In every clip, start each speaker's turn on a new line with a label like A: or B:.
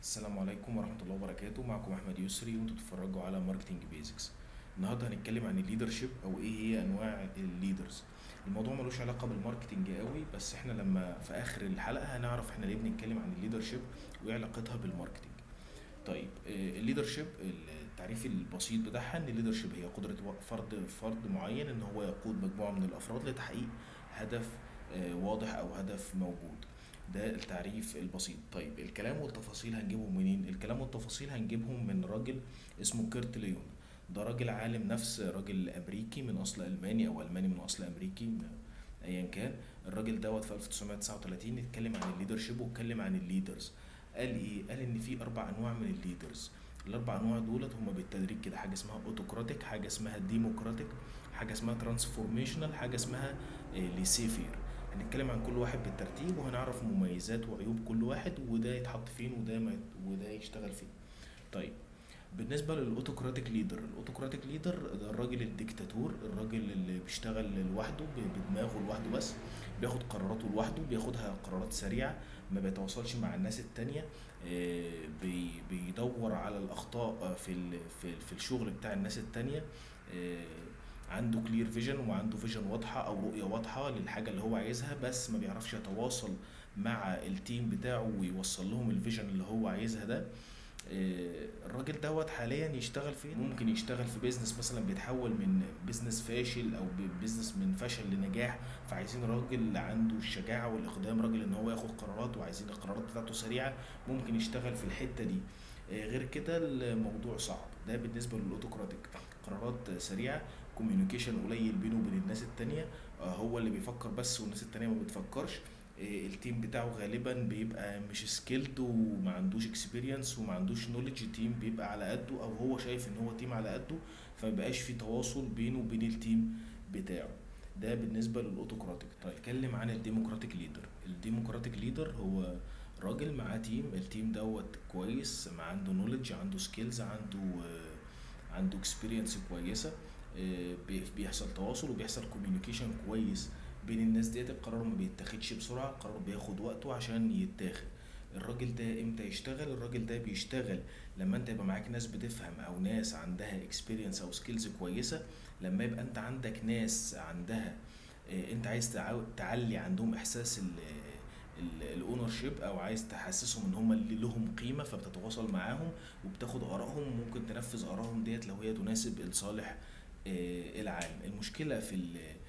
A: السلام عليكم ورحمة الله وبركاته معكم أحمد يسري وانتوا بتتفرجوا على ماركتنج بيزكس النهاردة هنتكلم عن الليدرشيب أو إيه هي أنواع الليدرز الموضوع ملوش علاقة بالماركتنج قوي بس احنا لما في آخر الحلقة هنعرف احنا ليه بنتكلم عن الليدرشيب وإيه علاقتها بالماركتنج طيب الليدرشيب التعريف البسيط بتاعها ان الليدرشيب هي قدرة فرد فرد معين ان هو يقود مجموعة من الأفراد لتحقيق هدف آه، واضح أو هدف موجود ده التعريف البسيط طيب الكلام والتفاصيل هنجيبهم منين الكلام والتفاصيل هنجيبهم من راجل اسمه كيرت ليون ده راجل عالم نفس راجل امريكي من اصل الماني او الماني من اصل امريكي م- ايا كان الراجل دوت في 1939 اتكلم عن الليدرشيب واتكلم عن الليدرز قال ايه قال ان في اربع انواع من الليدرز الاربع انواع دولت هم بالتدريج كده حاجه اسمها اوتوكراتيك حاجه اسمها ديموكراتيك حاجه اسمها ترانسفورميشنال حاجه اسمها ليسيفير هنتكلم عن كل واحد بالترتيب وهنعرف مميزات وعيوب كل واحد وده يتحط فين وده ما وده يشتغل فين طيب بالنسبه للاوتوكراتيك ليدر الاوتوكراتيك ليدر ده الراجل الديكتاتور الراجل اللي بيشتغل لوحده ب- بدماغه لوحده بس بياخد قراراته لوحده بياخدها قرارات سريعه ما بيتواصلش مع الناس التانية آه، بي- بيدور على الاخطاء في ال- في في الشغل بتاع الناس التانية آه، عنده كلير فيجن وعنده فيجن واضحه او رؤيه واضحه للحاجه اللي هو عايزها بس ما بيعرفش يتواصل مع التيم بتاعه ويوصل لهم الفيجن اللي هو عايزها ده آه، الراجل دوت حاليا يشتغل فين ممكن يشتغل في بيزنس مثلا بيتحول من بيزنس فاشل او بيزنس من فشل لنجاح فعايزين راجل عنده الشجاعه والاقدام راجل ان هو ياخد قرارات وعايزين القرارات بتاعته سريعه ممكن يشتغل في الحته دي آه، غير كده الموضوع صعب ده بالنسبه للاوتوكراتيك قرارات سريعه كوميونيكيشن قليل بينه وبين الناس التانية آه، هو اللي بيفكر بس والناس التانية ما بتفكرش آه، التيم بتاعه غالبا بيبقى مش سكيلد وما عندوش اكسبيرينس وما عندوش نولج تيم بيبقى على قده او هو شايف ان هو تيم على قده فما بقاش في تواصل بينه وبين التيم بتاعه ده بالنسبة للأوتوكراتيك طيب اتكلم عن الديموكراتيك ليدر الديموكراتيك ليدر هو راجل معاه تيم التيم دوت كويس ما عنده نولج عنده سكيلز عنده آه، عنده اكسبيرينس كويسة آه، بي- بيحصل تواصل وبيحصل كوميونيكيشن كويس بين الناس ديت القرار ما بيتاخدش بسرعة القرار بياخد وقته عشان يتاخد الراجل ده امتى يشتغل الراجل ده بيشتغل لما انت يبقى معاك ناس بتفهم او ناس عندها اكسبيرينس او سكيلز كويسة لما يبقى انت عندك ناس عندها آه، انت عايز تعو- تعلي عندهم احساس الاونر شيب او عايز تحسسهم ان هم اللي لهم قيمه فبتتواصل معاهم وبتاخد ارائهم وممكن تنفذ ارائهم ديت لو هي تناسب الصالح آه، العام المشكله في ال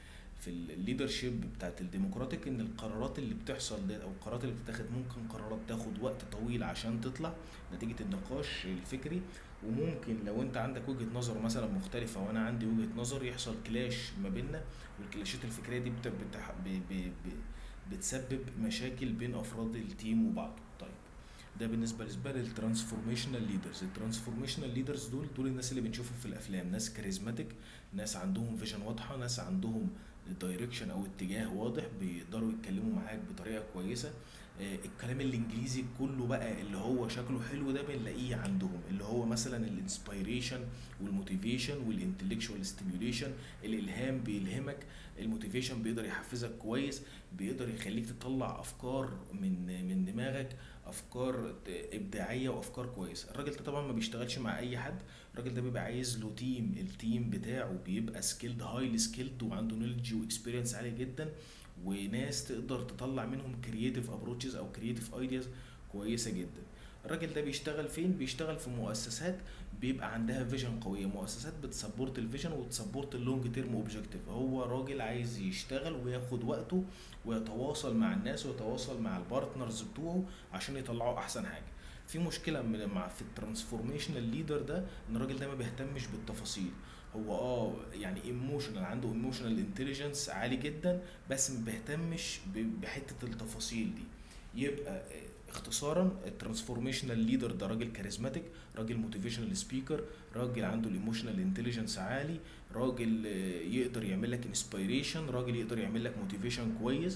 A: في الليدرشيب بتاعت الديمقراطيك ان القرارات اللي بتحصل ديت او القرارات اللي بتتاخد ممكن قرارات تاخد وقت طويل عشان تطلع نتيجه النقاش الفكري وممكن لو انت عندك وجهه نظر مثلا مختلفه وانا عندي وجهه نظر يحصل كلاش ما بيننا والكلاشات الفكريه دي بت... بتح... ب... ب... ب... بتسبب مشاكل بين افراد التيم وبعضه طيب ده بالنسبه بالنسبه للترانسفورميشنال ليدرز الترانسفورميشنال ليدرز دول دول الناس اللي بنشوفهم في الافلام ناس كاريزماتيك ناس عندهم فيجن واضحه ناس عندهم دايركشن او اتجاه واضح بيقدروا يتكلموا معاك بطريقه كويسه آه، الكلام الانجليزي كله بقى اللي هو شكله حلو ده بنلاقيه عندهم اللي هو مثلا الانسبيريشن والموتيفيشن والانتلكشوال ستيميوليشن الالهام بيلهمك الموتيفيشن بيقدر يحفزك كويس بيقدر يخليك تطلع افكار من من دماغك افكار ت- ابداعيه وافكار كويسه الراجل ده طبعا ما بيشتغلش مع اي حد الراجل ده بيبقى عايز له تيم التيم بتاعه بيبقى سكيلد هايلي سكيلد وعنده نولج واكسبيرينس عالي جدا وناس تقدر تطلع منهم كرييتيف ابروتشز او كرييتيف ايدياز كويسه جدا الراجل ده بيشتغل فين بيشتغل في مؤسسات بيبقى عندها فيجن قويه مؤسسات بتسبورت الفيجن وتسبورت اللونج تيرم اوبجيكتيف هو راجل عايز يشتغل وياخد وقته ويتواصل مع الناس ويتواصل مع البارتنرز بتوعه عشان يطلعوا احسن حاجه في مشكله من مع في الترانسفورميشنال ليدر ده ان الراجل ده ما بيهتمش بالتفاصيل هو اه يعني ايموشنال عنده ايموشنال انتليجنس عالي جدا بس ما بيهتمش ب- بحته التفاصيل دي يبقى آه، اختصارا الترانسفورميشنال ليدر ده راجل كاريزماتيك راجل موتيفيشنال سبيكر راجل عنده الايموشنال انتليجنس عالي راجل آه، يقدر يعمل لك انسبيريشن راجل يقدر يعمل لك موتيفيشن كويس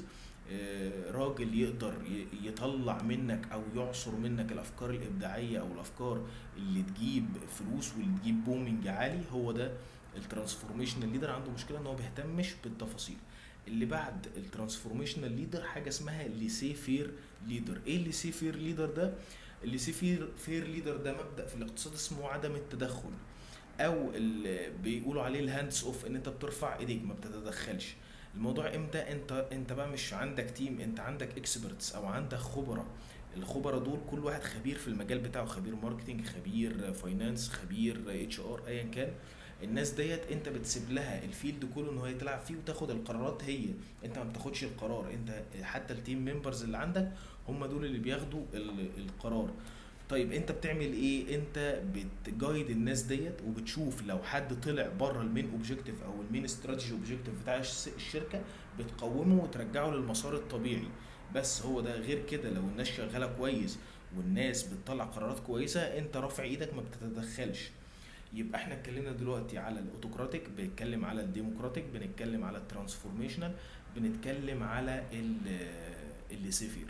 A: آه، راجل يقدر ي- يطلع منك او يعصر منك الافكار الابداعيه او الافكار اللي تجيب فلوس واللي تجيب بومينج عالي هو ده الترانسفورميشنال ليدر عنده مشكله ان هو بيهتمش بالتفاصيل اللي بعد الترانسفورميشنال ليدر حاجه اسمها ليسي فير ليدر ايه الليسي فير ليدر ده اللي سي فير فير ليدر ده مبدا في الاقتصاد اسمه عدم التدخل او اللي بيقولوا عليه الهاندز اوف ان انت بترفع ايديك ما بتتدخلش الموضوع امتى انت انت بقى مش عندك تيم انت عندك اكسبرتس او عندك خبراء الخبراء دول كل واحد خبير في المجال بتاعه خبير ماركتينج خبير فاينانس خبير اتش ار ايا كان الناس ديت انت بتسيب لها الفيلد كله ان هي تلعب فيه وتاخد القرارات هي انت ما بتاخدش القرار انت حتى التيم ممبرز اللي عندك هم دول اللي بياخدوا ال- القرار طيب انت بتعمل ايه انت بتجايد الناس ديت وبتشوف لو حد طلع بره المين اوبجيكتيف او المين استراتيجي اوبجيكتيف بتاع الش- الشركه بتقومه وترجعه للمسار الطبيعي بس هو ده غير كده لو الناس شغاله كويس والناس بتطلع قرارات كويسه انت رافع ايدك ما بتتدخلش يبقى احنا اتكلمنا دلوقتي على الاوتوكراتيك بنتكلم على الديموكراتيك بنتكلم على الترانسفورميشنال بنتكلم على اللي سيفير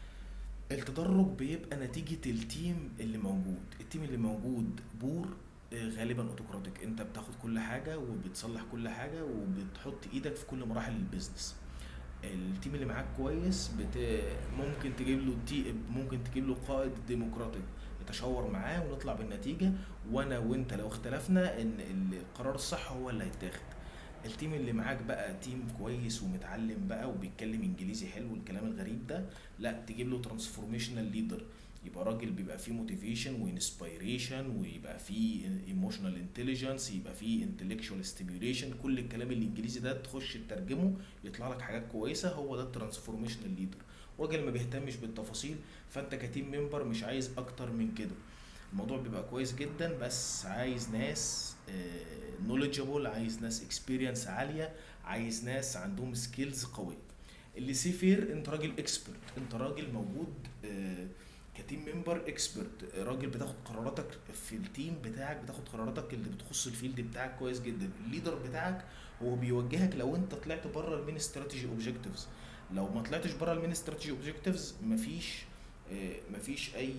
A: التدرج بيبقى نتيجة التيم اللي موجود التيم اللي موجود بور آه، غالبا اوتوكراتيك انت بتاخد كل حاجة وبتصلح كل حاجة وبتحط ايدك في كل مراحل البيزنس التيم اللي معاك كويس بت... ممكن تجيب له تي... ممكن تجيب له قائد ديمقراطي يتشاور معاه ونطلع بالنتيجة وانا وانت لو اختلفنا ان القرار الصح هو اللي هيتاخد التيم اللي معاك بقى تيم كويس ومتعلم بقى وبيتكلم انجليزي حلو الكلام الغريب ده لا تجيب له ترانسفورميشنال ليدر يبقى راجل بيبقى فيه موتيفيشن وانسبيريشن ويبقى فيه ايموشنال انتليجنس يبقى فيه انتلكشوال ستيميوليشن كل الكلام الانجليزي ده تخش تترجمه يطلع لك حاجات كويسه هو ده الترانسفورميشنال ليدر راجل ما بيهتمش بالتفاصيل فانت كتيم ممبر مش عايز اكتر من كده الموضوع بيبقى كويس جدا بس عايز ناس نوليدجبل عايز ناس اكسبيرينس عاليه عايز ناس عندهم سكيلز قويه اللي سي فير انت راجل اكسبرت انت راجل موجود آه، كتيم ممبر اكسبرت راجل بتاخد قراراتك في التيم بتاعك بتاخد قراراتك اللي بتخص الفيلد بتاعك كويس جدا الليدر بتاعك هو بيوجهك لو انت طلعت بره المين استراتيجي اوبجكتيفز لو ما طلعتش بره المين استراتيجي اوبجكتيفز مفيش آه، مفيش اي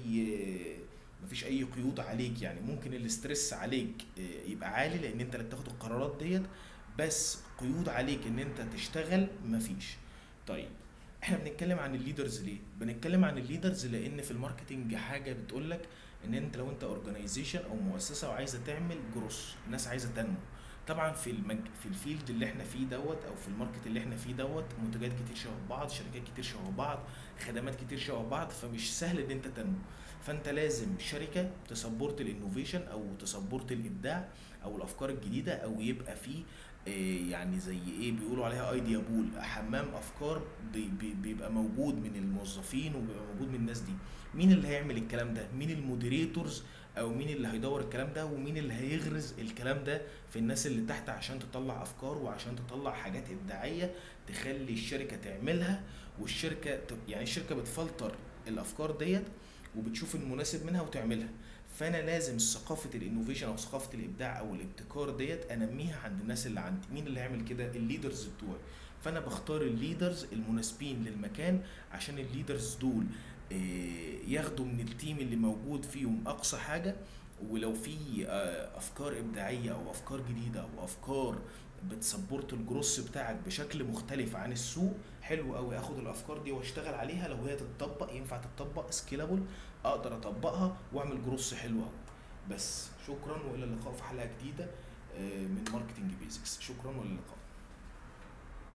A: مفيش اي قيود عليك يعني ممكن الاسترس عليك آه، يبقى عالي لان انت اللي بتاخد القرارات ديت بس قيود عليك ان انت تشتغل مفيش طيب احنا بنتكلم عن الليدرز ليه بنتكلم عن الليدرز لان في الماركتنج حاجه بتقول لك ان انت لو انت اورجانيزيشن او مؤسسه وعايزه تعمل جروس الناس عايزه تنمو طبعا في المج... في الفيلد اللي احنا فيه دوت او في الماركت اللي احنا فيه دوت منتجات كتير شبه بعض شركات كتير شبه بعض خدمات كتير شبه بعض فمش سهل ان انت تنمو فانت لازم شركه تسبورت الانوفيشن او تسبورت الابداع او الافكار الجديده او يبقى فيه آه، يعني زي ايه بيقولوا عليها ايديا بول حمام افكار بي- بي- بيبقى موجود من الموظفين وبيبقى موجود من الناس دي مين اللي هيعمل الكلام ده مين المودريتورز او مين اللي هيدور الكلام ده ومين اللي هيغرز الكلام ده في الناس اللي تحت عشان تطلع افكار وعشان تطلع حاجات ابداعيه تخلي الشركه تعملها والشركه ت- يعني الشركه بتفلتر الافكار ديت وبتشوف المناسب منها وتعملها فانا لازم ثقافه الانوفيشن او ثقافه الابداع او الابتكار ديت انميها عند الناس اللي عندي مين اللي هيعمل كده الليدرز بتوعي فانا بختار الليدرز المناسبين للمكان عشان الليدرز دول آه، ياخدوا من التيم اللي موجود فيهم اقصى حاجه ولو في آه، افكار ابداعيه او افكار جديده او افكار بتسبورت الجروس بتاعك بشكل مختلف عن السوق حلو قوي اخد الافكار دي واشتغل عليها لو هي تتطبق ينفع تتطبق سكيلابل اقدر اطبقها واعمل جروس حلو قوي بس شكرا والى اللقاء في حلقه جديده آه، من ماركتنج بيزكس شكرا والى اللقاء